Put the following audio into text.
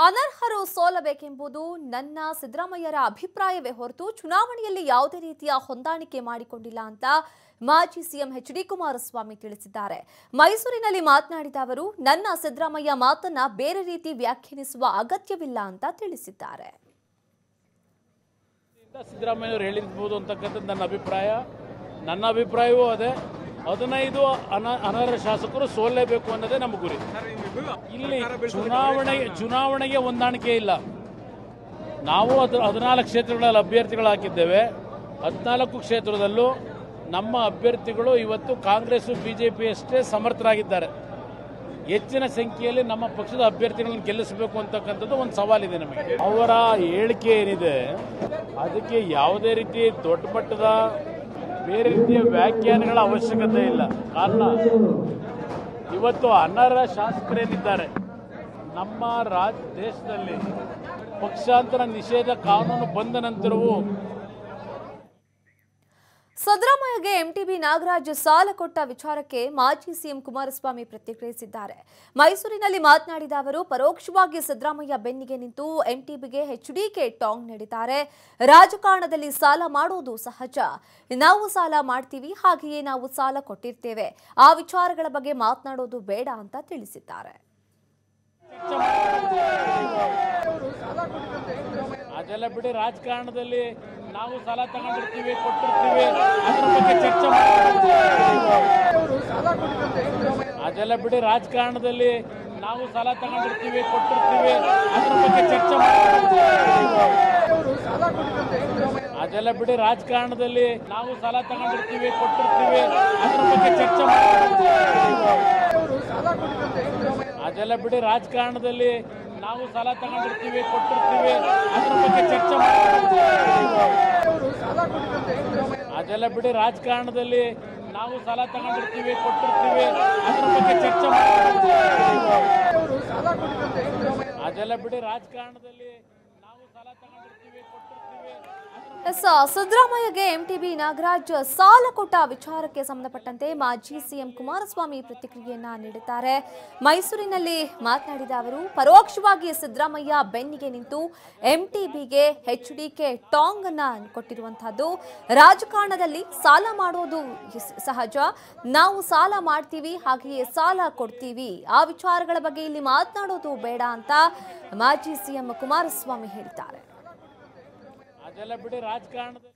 ಅನರ್ಹರು ಸೋಲಬೇಕೆಂಬುದು ನನ್ನ ಸಿದ್ದರಾಮಯ್ಯರ ಅಭಿಪ್ರಾಯವೇ ಹೊರತು ಚುನಾವಣೆಯಲ್ಲಿ ಯಾವುದೇ ರೀತಿಯ ಹೊಂದಾಣಿಕೆ ಮಾಡಿಕೊಂಡಿಲ್ಲ ಅಂತ ಮಾಜಿ ಸಿಎಂ ಎಚ್ ಡಿ ಕುಮಾರಸ್ವಾಮಿ ತಿಳಿಸಿದ್ದಾರೆ ಮೈಸೂರಿನಲ್ಲಿ ಮಾತನಾಡಿದ ಅವರು ನನ್ನ ಸಿದ್ದರಾಮಯ್ಯ ಮಾತನ್ನ ಬೇರೆ ರೀತಿ ವ್ಯಾಖ್ಯಾನಿಸುವ ಅಗತ್ಯವಿಲ್ಲ ಅಂತ ತಿಳಿಸಿದ್ದಾರೆ ಸಿದ್ದರಾಮಯ್ಯವರು ಹೇಳಿರ್ಬೋದು ಅಂತಕ್ಕಂಥದ್ದು ನನ್ನ ಅಭಿಪ್ರಾಯ ನನ್ನ ಅಭಿಪ್ರಾಯವೂ ಅದೇ ಹದಿನೈದು ಅನ ಅನರ್ಹ ಶಾಸಕರು ಸೋಲೇಬೇಕು ಅನ್ನೋದೇ ನಮ್ಮ ಗುರಿ ಇಲ್ಲಿ ಚುನಾವಣೆ ಚುನಾವಣೆಗೆ ಹೊಂದಾಣಿಕೆ ಇಲ್ಲ ನಾವು ಅದು ಹದಿನಾಲ್ಕು ಕ್ಷೇತ್ರಗಳಲ್ಲಿ ಅಭ್ಯರ್ಥಿಗಳು ಹಾಕಿದ್ದೇವೆ ಹದಿನಾಲ್ಕು ಕ್ಷೇತ್ರದಲ್ಲೂ ನಮ್ಮ ಅಭ್ಯರ್ಥಿಗಳು ಇವತ್ತು ಕಾಂಗ್ರೆಸ್ ಬಿಜೆಪಿ ಅಷ್ಟೇ ಸಮರ್ಥರಾಗಿದ್ದಾರೆ ಹೆಚ್ಚಿನ ಸಂಖ್ಯೆಯಲ್ಲಿ ನಮ್ಮ ಪಕ್ಷದ ಅಭ್ಯರ್ಥಿಗಳನ್ನು ಗೆಲ್ಲಿಸಬೇಕು ಅಂತಕ್ಕಂಥದ್ದು ಒಂದು ಸವಾಲಿದೆ ನಮಗೆ ಅವರ ಹೇಳಿಕೆ ಏನಿದೆ ಅದಕ್ಕೆ ಯಾವುದೇ ರೀತಿ ದೊಡ್ಡ ಮಟ್ಟದ ಬೇರೆ ರೀತಿಯ ವ್ಯಾಖ್ಯಾನಗಳ ಅವಶ್ಯಕತೆ ಇಲ್ಲ ಕಾರಣ ಇವತ್ತು ಅನರ್ಹ ಶಾಸಕರೇನಿದ್ದಾರೆ ನಮ್ಮ ರಾಜ್ ದೇಶದಲ್ಲಿ ಪಕ್ಷಾಂತರ ನಿಷೇಧ ಕಾನೂನು ಬಂದ ನಂತರವೂ ಸಿದ್ದರಾಮಯ್ಯಗೆ ಎಂಟಿಬಿ ನಾಗರಾಜ್ ಸಾಲ ಕೊಟ್ಟ ವಿಚಾರಕ್ಕೆ ಮಾಜಿ ಸಿಎಂ ಕುಮಾರಸ್ವಾಮಿ ಪ್ರತಿಕ್ರಿಯಿಸಿದ್ದಾರೆ ಮೈಸೂರಿನಲ್ಲಿ ಮಾತನಾಡಿದ ಅವರು ಪರೋಕ್ಷವಾಗಿ ಸಿದ್ದರಾಮಯ್ಯ ಬೆನ್ನಿಗೆ ನಿಂತು ಎಂಟಿಬಿಗೆ ಎಚ್ಡಿಕೆ ಟಾಂಗ್ ನೀಡಿದ್ದಾರೆ ರಾಜಕಾರಣದಲ್ಲಿ ಸಾಲ ಮಾಡೋದು ಸಹಜ ನಾವು ಸಾಲ ಮಾಡ್ತೀವಿ ಹಾಗೆಯೇ ನಾವು ಸಾಲ ಕೊಟ್ಟಿರ್ತೇವೆ ಆ ವಿಚಾರಗಳ ಬಗ್ಗೆ ಮಾತನಾಡೋದು ಬೇಡ ಅಂತ ತಿಳಿಸಿದ್ದಾರೆ ಅದೆಲ್ಲ ಬಿಡಿ ರಾಜಕಾರಣದಲ್ಲಿ ನಾವು ಸಾಲ ತಗೊಂಡಿರ್ತೀವಿ ಕೊಟ್ಟಿರ್ತೀವಿ ಅದ್ರ ಬಗ್ಗೆ ಚರ್ಚೆ ಮಾಡ್ತೀವಿ ಅದೆಲ್ಲ ಬಿಡಿ ರಾಜಕಾರಣದಲ್ಲಿ ನಾವು ಸಾಲ ತಗೊಂಡಿರ್ತೀವಿ ಕೊಟ್ಟಿರ್ತೀವಿ ಅದ್ರ ಬಗ್ಗೆ ಚರ್ಚೆ ಮಾಡ್ತೀವಿ ಅದೆಲ್ಲ ಬಿಡಿ ರಾಜಕಾರಣದಲ್ಲಿ ನಾವು ಸಾಲ ತಗೊಂಡಿರ್ತೀವಿ ಕೊಟ್ಟಿರ್ತೀವಿ ಅದ್ರ ಬಗ್ಗೆ ಚರ್ಚೆ ಮಾಡ್ತೀವಿ ಅದೆಲ್ಲ ಬಿಡಿ ರಾಜಕಾರಣದಲ್ಲಿ ನಾವು ಸಾಲ ತಗೊಂಡಿರ್ತೀವಿ ಕೊಟ್ಟಿರ್ತೀವಿ ಅದ್ರ ಬಗ್ಗೆ ಚರ್ಚೆ ಮಾಡ್ತೀವಿ ಅದೆಲ್ಲ ಬಿಡಿ ರಾಜಕಾರಣದಲ್ಲಿ ನಾವು ಸಾಲ ತಗೊಂಡಿರ್ತೀವಿ ಕೊಟ್ಟಿರ್ತೀವಿ ಅದ್ರ ಬಗ್ಗೆ ಚರ್ಚೆ ಮಾಡ್ತೀವಿ ಅದೆಲ್ಲ ಬಿಡಿ ರಾಜಕಾರಣದಲ್ಲಿ ನಾವು ಸಾಲ ತಗೊಂಡಿರ್ತೀವಿ ಕೊಟ್ಟಿರ್ತೀವಿ ಅದ್ರ ಎಸ್ ಸಿದ್ದರಾಮಯ್ಯಗೆ ಎಂಟಿಬಿ ನಾಗರಾಜ್ ಸಾಲ ಕೊಟ್ಟ ವಿಚಾರಕ್ಕೆ ಸಂಬಂಧಪಟ್ಟಂತೆ ಮಾಜಿ ಸಿಎಂ ಕುಮಾರಸ್ವಾಮಿ ಪ್ರತಿಕ್ರಿಯೆಯನ್ನ ನೀಡಿದ್ದಾರೆ ಮೈಸೂರಿನಲ್ಲಿ ಮಾತನಾಡಿದ ಅವರು ಪರೋಕ್ಷವಾಗಿ ಸಿದ್ದರಾಮಯ್ಯ ಬೆನ್ನಿಗೆ ನಿಂತು ಎಂಟಿಬಿಗೆ ಎಚ್ಡಿಕೆ ಟಾಂಗ್ ಅನ್ನ ಕೊಟ್ಟಿರುವಂತಹದ್ದು ರಾಜಕಾರಣದಲ್ಲಿ ಸಾಲ ಮಾಡೋದು ಸ್- ಸಹಜ ನಾವು ಸಾಲ ಮಾಡ್ತೀವಿ ಹಾಗೆಯೇ ಸಾಲ ಕೊಡ್ತೀವಿ ಆ ವಿಚಾರಗಳ ಬಗ್ಗೆ ಇಲ್ಲಿ ಮಾತನಾಡೋದು ಬೇಡ ಅಂತ ಮಾಜಿ ಸಿಎಂ ಕುಮಾರಸ್ವಾಮಿ ಹೇಳಿದ್ದಾರೆ ಅದೆಲ್ಲ ಬಿಡಿ ರಾಜಕಾರಣದಲ್ಲಿ